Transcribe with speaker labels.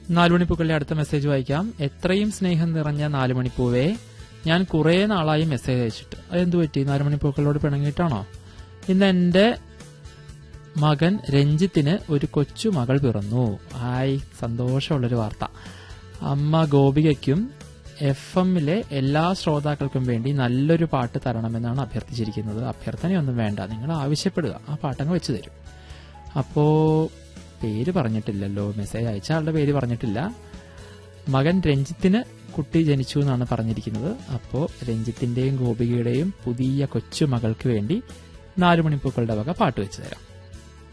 Speaker 1: നാലുമണിപ്പൂക്കളുടെ അടുത്ത മെസ്സേജ് വായിക്കാം എത്രയും സ്നേഹം നിറഞ്ഞ നാലുമണിപ്പൂവേ ഞാൻ കുറേ നാളായി മെസ്സേജ് അയച്ചിട്ട് അതെന്തു പറ്റി നാലുമണിപ്പൂക്കളോട് പിണങ്ങിയിട്ടാണോ ഇന്ന് എന്റെ മകൻ രഞ്ജിത്തിന് ഒരു കൊച്ചു മകൾ പിറന്നു ഹായ് സന്തോഷമുള്ളൊരു വാർത്ത അമ്മ ഗോപികയ്ക്കും എഫ് എമ്മിലെ എല്ലാ ശ്രോതാക്കൾക്കും വേണ്ടി നല്ലൊരു പാട്ട് തരണമെന്നാണ് അഭ്യർത്ഥിച്ചിരിക്കുന്നത് അഭ്യർത്ഥനയൊന്നും വേണ്ട നിങ്ങൾ ആവശ്യപ്പെടുക ആ പാട്ടങ്ങ് വെച്ച് തരും അപ്പോ പേര് പറഞ്ഞിട്ടില്ലല്ലോ മെസ്സേജ് അയച്ച ആളുടെ പേര് പറഞ്ഞിട്ടില്ല മകൻ രഞ്ജിത്തിന് കുട്ടി ജനിച്ചു എന്നാണ് പറഞ്ഞിരിക്കുന്നത് അപ്പോൾ രഞ്ജിത്തിന്റെയും ഗോപികയുടെയും പുതിയ കൊച്ചു മകൾക്ക് വേണ്ടി നാലുമണിപ്പൂക്കളുടെ വക പാട്ട് വെച്ച് തരാം